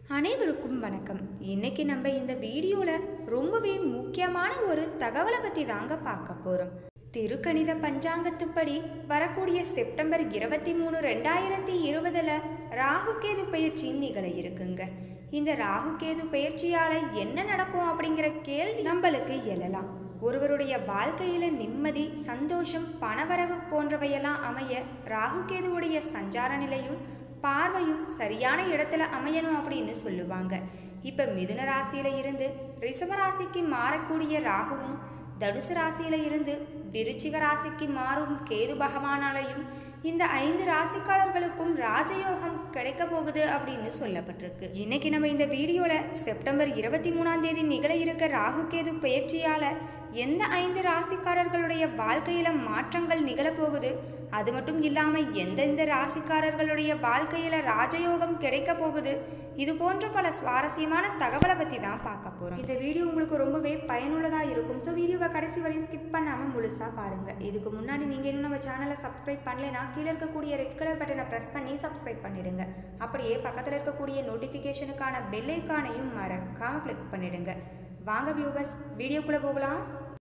அனைவருக்கும் வணக்கம் இன்னைக்கு நம்ம இந்த வீடியோவில் ரொம்பவே முக்கியமான ஒரு தகவலை பற்றி தாங்க பார்க்க போகிறோம் திருக்கணித பஞ்சாங்கத்துப்படி வரக்கூடிய செப்டம்பர் இருபத்தி மூணு ரெண்டாயிரத்தி இருபதில் ராகுகேது பயிற்சி நிகழ இருக்குங்க இந்த ராகுகேது பயிற்சியால் என்ன நடக்கும் அப்படிங்கிற கேள்வி நம்மளுக்கு எழலாம் ஒருவருடைய வாழ்க்கையில நிம்மதி சந்தோஷம் பணவரவு போன்றவையெல்லாம் அமைய ராகுகேதுவுடைய சஞ்சார நிலையும் பார்வையும் சரியான இடத்துல அமையணும் அப்படின்னு சொல்லுவாங்க இப்ப மிதுன ராசியில இருந்து ரிஷப ராசிக்கு மாறக்கூடிய ராகுவும் தனுசு ராசியில இருந்து விருச்சிக ராசிக்கு மாறும் கேது பகவானாலையும் இந்த ஐந்து ராசிக்காரர்களுக்கும் ராஜயோகம் கிடைக்க போகுது அப்படின்னு சொல்லப்பட்டிருக்கு இன்னைக்கு நம்ம இந்த வீடியோல செப்டம்பர் இருபத்தி மூணாம் தேதி நிகழ இருக்க ராகு கேது பயிற்சியால எந்த ஐந்து ராசிக்காரர்களுடைய வாழ்க்கையில மாற்றங்கள் நிகழப்போகுது அது மட்டும் இல்லாம எந்தெந்த ராசிக்காரர்களுடைய வாழ்க்கையில ராஜயோகம் கிடைக்க போகுது இது போன்ற பல சுவாரஸ்யமான தகவலை பத்தி தான் பார்க்க போறோம் இந்த வீடியோ உங்களுக்கு ரொம்பவே பயனுள்ளதா இருக்கும் ஸோ வீடியோவை கடைசி வரை ஸ்கிப் பண்ணாம முழுசா பாருங்க இதுக்கு முன்னாடி நீங்க இன்னும் நம்ம சேனலை சப்ஸ்கிரைப் பண்ணலைன்னா கீழே இருக்கக்கூடிய ரெட் கலர் பட்டனை ப்ரெஸ் பண்ணி சப்ஸ்கிரைப் பண்ணிடுங்க அப்படியே பக்கத்தில் இருக்கக்கூடிய நோட்டிஃபிகேஷனுக்கான பெல் ஐக்கானையும் மறக்காம கிளிக் பண்ணிடுங்க வாங்க வியூவர்ஸ் வீடியோக்குள்ள போகலாம்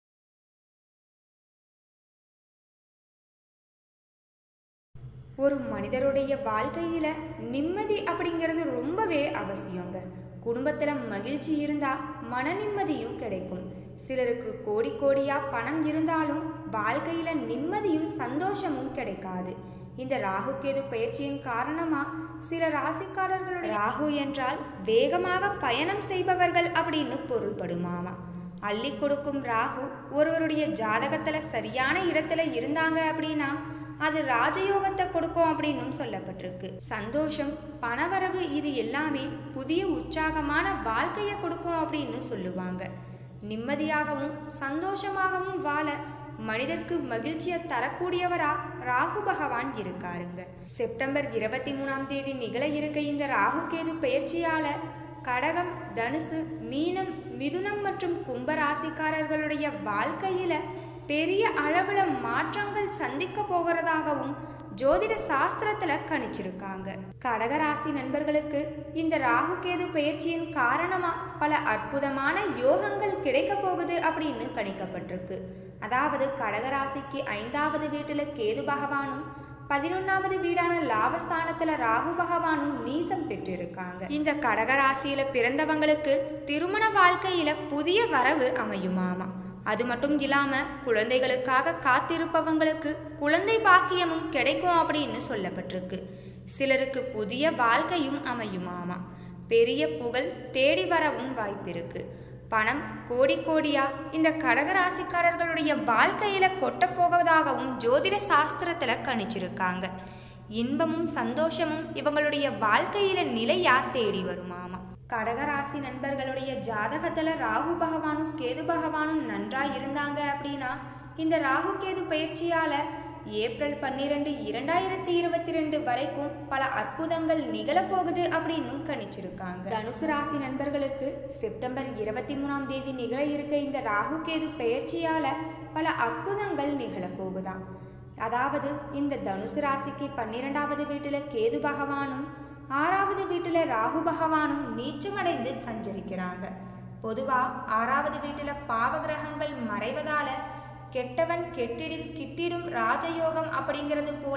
ஒரு மனிதருடைய வாழ்க்கையில நிம்மதி அப்படிங்கிறது ரொம்பவே அவசியங்க குடும்பத்துல மகிழ்ச்சி இருந்தா மன நிம்மதியும் கிடைக்கும் சிலருக்கு கோடி கோடியா பணம் இருந்தாலும் வாழ்க்கையில நிம்மதியும் சந்தோஷமும் கிடைக்காது இந்த ராகு கேது பயிற்சியின் காரணமா சில ராசிக்காரர்களுடைய ராகு என்றால் வேகமாக பயணம் செய்பவர்கள் அப்படின்னு பொருள்படுமாமா அள்ளி கொடுக்கும் ராகு ஒருவருடைய ஜாதகத்துல சரியான இடத்துல இருந்தாங்க அப்படின்னா அது ராஜயோகத்தை கொடுக்கும் அப்படின்னும் சொல்லப்பட்டிருக்கு சந்தோஷம் பணவரவு இது எல்லாமே புதிய உற்சாகமான வாழ்க்கையை கொடுக்கும் அப்படின்னு சொல்லுவாங்க நிம்மதியாகவும் சந்தோஷமாகவும் வாழ மனிதர்க்கு மகிழ்ச்சியை தரக்கூடியவரா ராகு பகவான் இருக்காருங்க செப்டம்பர் இருபத்தி மூணாம் தேதி நிகழ இருக்க இந்த ராகு கேது பயிற்சியால கடகம் தனுசு மீனம் மிதுனம் மற்றும் கும்ப ராசிக்காரர்களுடைய வாழ்க்கையில பெரிய அளவுல மாற்றங்கள் சந்திக்க போகிறதாகவும் ஜோதிட சாஸ்திரத்துல கணிச்சிருக்காங்க கடகராசி நண்பர்களுக்கு இந்த ராகுகேது பயிற்சியின் காரணமா பல அற்புதமான யோகங்கள் கிடைக்க போகுது அப்படின்னு கணிக்கப்பட்டிருக்கு அதாவது கடகராசிக்கு ஐந்தாவது வீட்டுல கேது பகவானும் பதினொன்னாவது வீடான லாபஸ்தானத்துல ராகு பகவானும் நீசம் பெற்றிருக்காங்க இந்த கடகராசியில பிறந்தவங்களுக்கு திருமண வாழ்க்கையில புதிய வரவு அமையுமாமா அது மட்டும் இல்லாம குழந்தைகளுக்காக காத்திருப்பவங்களுக்கு குழந்தை பாக்கியமும் கிடைக்கும் அப்படின்னு சொல்லப்பட்டிருக்கு சிலருக்கு புதிய வாழ்க்கையும் அமையுமாமா பெரிய புகழ் தேடி வரவும் வாய்ப்பிருக்கு பணம் கோடி கோடியா இந்த கடகராசிக்காரர்களுடைய வாழ்க்கையில கொட்ட போவதாகவும் ஜோதிட சாஸ்திரத்துல கணிச்சிருக்காங்க இன்பமும் சந்தோஷமும் இவங்களுடைய வாழ்க்கையில நிலையா தேடி வருமாமா கடகராசி நண்பர்களுடைய ஜாதகத்துல ராகு பகவானும் கேது பகவானும் நன்றா இருந்தாங்க அப்படின்னா இந்த ராகு கேது பயிற்சியால ஏப்ரல் பன்னிரெண்டு இரண்டாயிரத்தி இருபத்தி ரெண்டு வரைக்கும் பல அற்புதங்கள் நிகழப்போகுது அப்படின்னும் கணிச்சிருக்காங்க தனுசு ராசி நண்பர்களுக்கு செப்டம்பர் இருபத்தி மூணாம் தேதி நிகழ இருக்க இந்த ராகு கேது பயிற்சியால பல அற்புதங்கள் நிகழப்போகுதாம் அதாவது இந்த தனுசு ராசிக்கு பன்னிரெண்டாவது வீட்டுல கேது பகவானும் ஆறாவது வீட்டுல ராகு பகவானும் நீச்சமடைந்து சஞ்சரிக்கிறாங்க பொதுவா ஆறாவது வீட்டுல பாவ கிரகங்கள் மறைவதால கெட்டவன் கெட்டிடில் கிட்டிடும் ராஜயோகம் அப்படிங்கிறது போல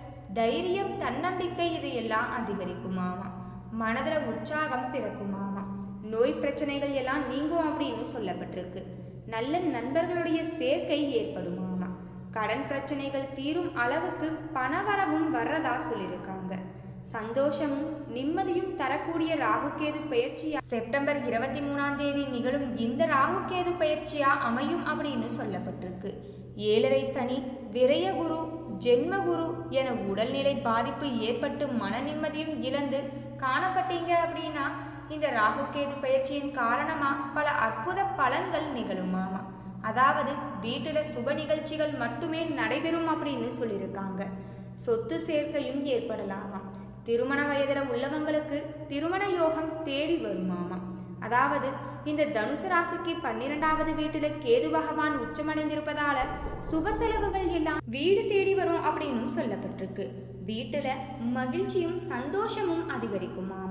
தைரியம் தன்னம்பிக்கை இது எல்லாம் அதிகரிக்குமாமா மனதில் உற்சாகம் பிறக்குமாமா நோய் பிரச்சனைகள் எல்லாம் நீங்கும் அப்படின்னு சொல்லப்பட்டிருக்கு நல்ல நண்பர்களுடைய சேர்க்கை ஏற்படுமாமா கடன் பிரச்சனைகள் தீரும் அளவுக்கு பணவரவும் வர்றதா சொல்லியிருக்காங்க சந்தோஷமும் நிம்மதியும் தரக்கூடிய ராகுகேது பயிற்சியா செப்டம்பர் இருபத்தி மூணாம் தேதி நிகழும் இந்த ராகுகேது பயிற்சியா அமையும் அப்படின்னு சொல்லப்பட்டிருக்கு ஏழரை சனி விரயகுரு ஜென்மகுரு என உடல்நிலை பாதிப்பு ஏற்பட்டு மன நிம்மதியும் இழந்து காணப்பட்டீங்க அப்படின்னா இந்த ராகுகேது பயிற்சியின் காரணமா பல அற்புத பலன்கள் நிகழுமாமா அதாவது வீட்டுல சுப நிகழ்ச்சிகள் மட்டுமே நடைபெறும் அப்படின்னு சொல்லியிருக்காங்க சொத்து சேர்க்கையும் ஏற்படலாமா திருமண வயதில் உள்ளவங்களுக்கு திருமண யோகம் தேடி வருமாமா அதாவது இந்த தனுசு ராசிக்கு பன்னிரெண்டாவது வீட்டுல கேது பகவான் உச்சமடைந்திருப்பதால சுப செலவுகள் எல்லாம் வீடு தேடி வரும் அப்படின்னும் சொல்லப்பட்டிருக்கு வீட்டுல மகிழ்ச்சியும் சந்தோஷமும் அதிகரிக்குமாமா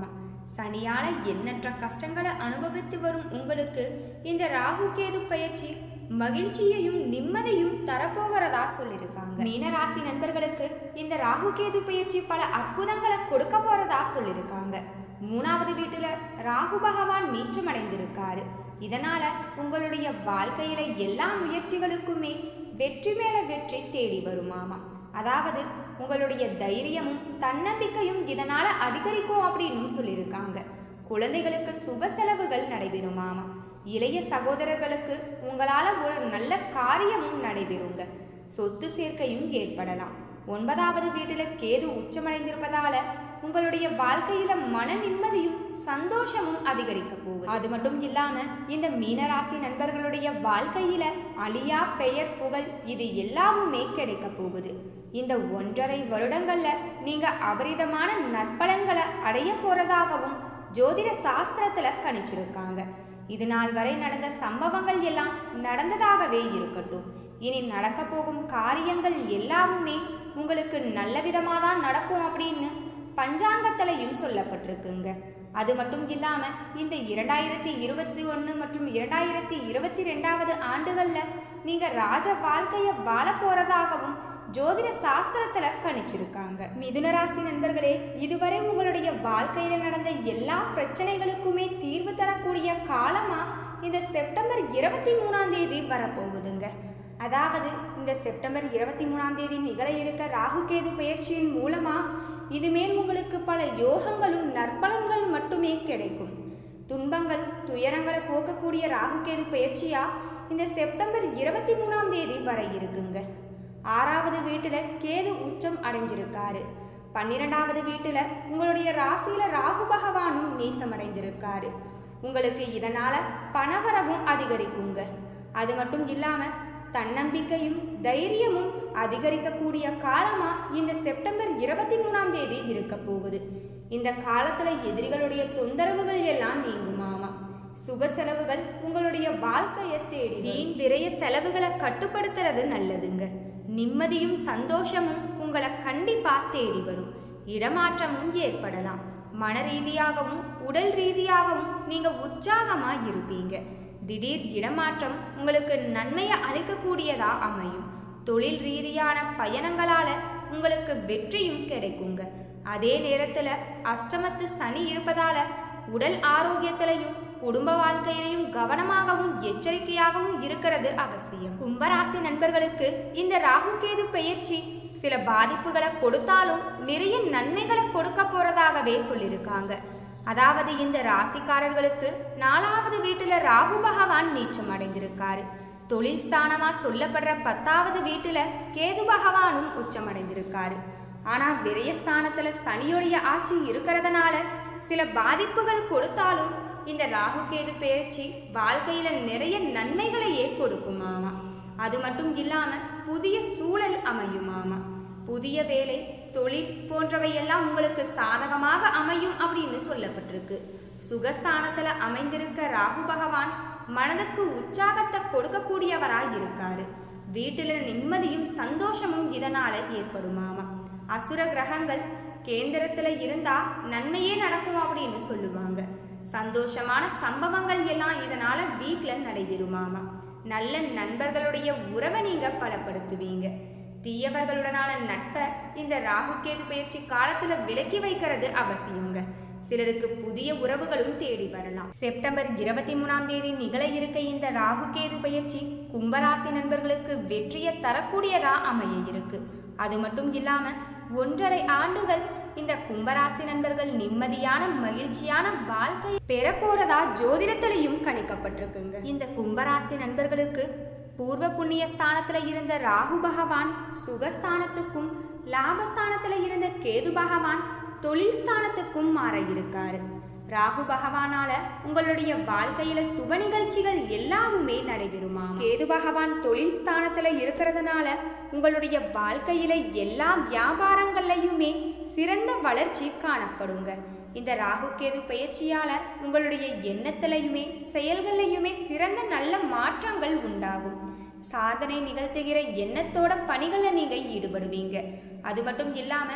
சனியால எண்ணற்ற கஷ்டங்களை அனுபவித்து வரும் உங்களுக்கு இந்த ராகு கேது பயிற்சி மகிழ்ச்சியையும் நிம்மதியும் தரப்போகிறதா சொல்லியிருக்காங்க மீனராசி நண்பர்களுக்கு இந்த ராகு கேது பயிற்சி பல அற்புதங்களை கொடுக்க போறதா சொல்லியிருக்காங்க மூணாவது வீட்டுல ராகு பகவான் நீச்சமடைந்திருக்காரு இதனால உங்களுடைய வாழ்க்கையில எல்லா முயற்சிகளுக்குமே வெற்றி மேல வெற்றி தேடி வருமாமா அதாவது உங்களுடைய தைரியமும் தன்னம்பிக்கையும் இதனால அதிகரிக்கும் அப்படின்னு சொல்லியிருக்காங்க குழந்தைகளுக்கு சுப செலவுகள் நடைபெறுமாமா இளைய சகோதரர்களுக்கு உங்களால ஒரு நல்ல காரியமும் நடைபெறுங்க சொத்து சேர்க்கையும் ஏற்படலாம் ஒன்பதாவது வீட்டுல கேது உச்சமடைந்திருப்பதால உங்களுடைய வாழ்க்கையில மன நிம்மதியும் சந்தோஷமும் அதிகரிக்க போகுது அது மட்டும் இல்லாம இந்த மீனராசி நண்பர்களுடைய வாழ்க்கையில அழியா பெயர் புகழ் இது எல்லாமுமே கிடைக்க போகுது இந்த ஒன்றரை வருடங்கள்ல நீங்க அபரிதமான நற்பலன்களை அடைய போறதாகவும் ஜோதிட சாஸ்திரத்துல கணிச்சிருக்காங்க இது நாள் வரை நடந்த சம்பவங்கள் எல்லாம் நடந்ததாகவே இருக்கட்டும் இனி நடக்க போகும் காரியங்கள் எல்லாமுமே உங்களுக்கு நல்ல விதமாக தான் நடக்கும் அப்படின்னு பஞ்சாங்கத்திலையும் சொல்லப்பட்டிருக்குங்க அது மட்டும் இல்லாம இந்த இரண்டாயிரத்தி இருபத்தி ஒன்று மற்றும் இரண்டாயிரத்தி இருபத்தி ரெண்டாவது ஆண்டுகள்ல நீங்க ராஜ வாழ்க்கைய வாழ போறதாகவும் ஜோதிட சாஸ்திரத்துல கணிச்சிருக்காங்க மிதுன ராசி நண்பர்களே இதுவரை உங்களுடைய வாழ்க்கையில நடந்த எல்லா பிரச்சனைகளுக்குமே தீர்வு தரக்கூடிய காலமா இந்த செப்டம்பர் இருபத்தி மூணாம் தேதி வரப்போகுதுங்க அதாவது இந்த செப்டம்பர் இருபத்தி மூணாம் தேதி நிகழ இருக்க ராகு கேது பயிற்சியின் மூலமா இதுமேல் உங்களுக்கு பல யோகங்களும் நற்பலன்கள் மட்டுமே கிடைக்கும் துன்பங்கள் துயரங்களை போக்கக்கூடிய ராகு கேது பயிற்சியா இந்த செப்டம்பர் இருபத்தி மூணாம் தேதி வர இருக்குங்க ஆறாவது வீட்டுல கேது உச்சம் அடைஞ்சிருக்காரு பன்னிரெண்டாவது வீட்டுல உங்களுடைய ராசியில ராகு பகவானும் நீசமடைஞ்சிருக்காரு உங்களுக்கு இதனால பணவரவும் அதிகரிக்குங்க அது மட்டும் இல்லாம தன்னம்பிக்கையும் தைரியமும் அதிகரிக்கக்கூடிய காலமா இந்த செப்டம்பர் இருபத்தி மூணாம் தேதி இருக்க போகுது இந்த காலத்துல எதிரிகளுடைய தொந்தரவுகள் எல்லாம் நீங்குமாமா சுப செலவுகள் உங்களுடைய வாழ்க்கையை தேடி வீண் விரைய செலவுகளை கட்டுப்படுத்துறது நல்லதுங்க நிம்மதியும் சந்தோஷமும் உங்களை கண்டிப்பா தேடி வரும் இடமாற்றமும் ஏற்படலாம் மன ரீதியாகவும் உடல் ரீதியாகவும் நீங்க உற்சாகமா இருப்பீங்க திடீர் இடமாற்றம் உங்களுக்கு நன்மையை அளிக்கக்கூடியதா அமையும் தொழில் ரீதியான பயணங்களால உங்களுக்கு வெற்றியும் கிடைக்குங்க அதே நேரத்துல அஷ்டமத்து சனி இருப்பதால உடல் ஆரோக்கியத்திலையும் குடும்ப வாழ்க்கையிலையும் கவனமாகவும் எச்சரிக்கையாகவும் இருக்கிறது அவசியம் கும்பராசி நண்பர்களுக்கு இந்த ராகு கேது பெயர்ச்சி சில பாதிப்புகளை கொடுத்தாலும் நிறைய நன்மைகளை கொடுக்க போறதாகவே சொல்லியிருக்காங்க அதாவது இந்த ராசிக்காரர்களுக்கு நாலாவது வீட்டுல ராகு பகவான் நீச்சம் அடைந்திருக்காரு தொழில் ஸ்தானமா சொல்லப்படுற பத்தாவது வீட்டுல கேது பகவானும் உச்சமடைந்திருக்காரு ஆனா விரயஸ்தானத்துல சனியுடைய ஆட்சி இருக்கிறதுனால சில பாதிப்புகள் கொடுத்தாலும் இந்த ராகு கேது பயிற்சி வாழ்க்கையில நிறைய நன்மைகளையே கொடுக்குமாமா அது மட்டும் இல்லாம புதிய சூழல் அமையுமாமா புதிய வேலை தொழில் போன்றவையெல்லாம் உங்களுக்கு சாதகமாக அமையும் அப்படின்னு சொல்லப்பட்டிருக்கு சுகஸ்தானத்துல அமைந்திருக்க ராகு பகவான் மனதுக்கு உற்சாகத்தை கொடுக்கக்கூடியவராய் இருக்காரு வீட்டில் நிம்மதியும் சந்தோஷமும் இதனால ஏற்படுமாமா அசுர கிரகங்கள் கேந்திரத்துல இருந்தா நன்மையே நடக்கும் அப்படின்னு சொல்லுவாங்க சந்தோஷமான சம்பவங்கள் எல்லாம் இதனால வீட்டில் நடைபெறுமாமா நல்ல நண்பர்களுடைய உறவை நீங்க பலப்படுத்துவீங்க தீயவர்களுடனான நட்பை இந்த ராகு கேது பயிற்சி காலத்துல விலக்கி வைக்கிறது அவசியங்க சிலருக்கு புதிய உறவுகளும் தேடி வரலாம் செப்டம்பர் இருபத்தி மூணாம் தேதி நிகழ இருக்க இந்த ராகு கேது பயிற்சி கும்பராசி நண்பர்களுக்கு வெற்றியை தரக்கூடியதா அமைய இருக்கு அது மட்டும் இல்லாம ஒன்றரை ஆண்டுகள் இந்த கும்பராசி நண்பர்கள் நிம்மதியான மகிழ்ச்சியான வாழ்க்கை பெற போறதா ஜோதிடத்திலையும் கணிக்கப்பட்டிருக்குங்க இந்த கும்பராசி நண்பர்களுக்கு பூர்வ புண்ணிய ஸ்தானத்துல இருந்த ராகு பகவான் சுகஸ்தானத்துக்கும் லாபஸ்தானத்துல இருந்த கேது பகவான் தொழில் ஸ்தானத்துக்கும் மாற இருக்காரு ராகு பகவானால உங்களுடைய வாழ்க்கையில சுப நிகழ்ச்சிகள் எல்லாமுமே நடைபெறுமா கேது பகவான் தொழில் ஸ்தானத்துல இருக்கிறதுனால உங்களுடைய வாழ்க்கையில எல்லா வியாபாரங்கள்லையுமே சிறந்த வளர்ச்சி காணப்படுங்க இந்த ராகு கேது பயிற்சியால உங்களுடைய எண்ணத்திலையுமே செயல்கள்லையுமே சிறந்த நல்ல மாற்றங்கள் உண்டாகும் சாதனை நிகழ்த்துகிற எண்ணத்தோட பணிகளில் நீங்க ஈடுபடுவீங்க அது மட்டும் இல்லாம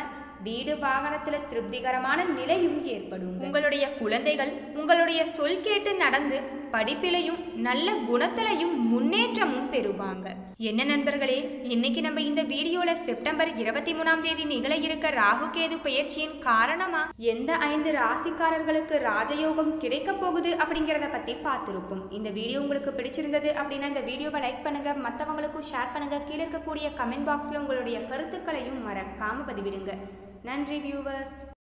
வீடு வாகனத்துல திருப்திகரமான நிலையும் ஏற்படும் உங்களுடைய குழந்தைகள் உங்களுடைய சொல் கேட்டு நடந்து படிப்பிலையும் நல்ல குணத்திலையும் முன்னேற்றமும் பெறுவாங்க என்ன நண்பர்களே இன்னைக்கு நம்ம இந்த வீடியோல செப்டம்பர் இருபத்தி மூணாம் தேதி நிகழ இருக்க ராகு கேது பெயர்ச்சியின் காரணமா எந்த ஐந்து ராசிக்காரர்களுக்கு ராஜயோகம் கிடைக்க போகுது அப்படிங்கிறத பத்தி பார்த்திருப்போம் இந்த வீடியோ உங்களுக்கு பிடிச்சிருந்தது அப்படின்னா இந்த வீடியோவை லைக் பண்ணுங்க மற்றவங்களுக்கும் ஷேர் பண்ணுங்க கீழே இருக்கக்கூடிய கமெண்ட் பாக்ஸ்ல உங்களுடைய கருத்துக்களையும் மறக்காம பதிவிடுங்க நன்றி வியூவர்ஸ்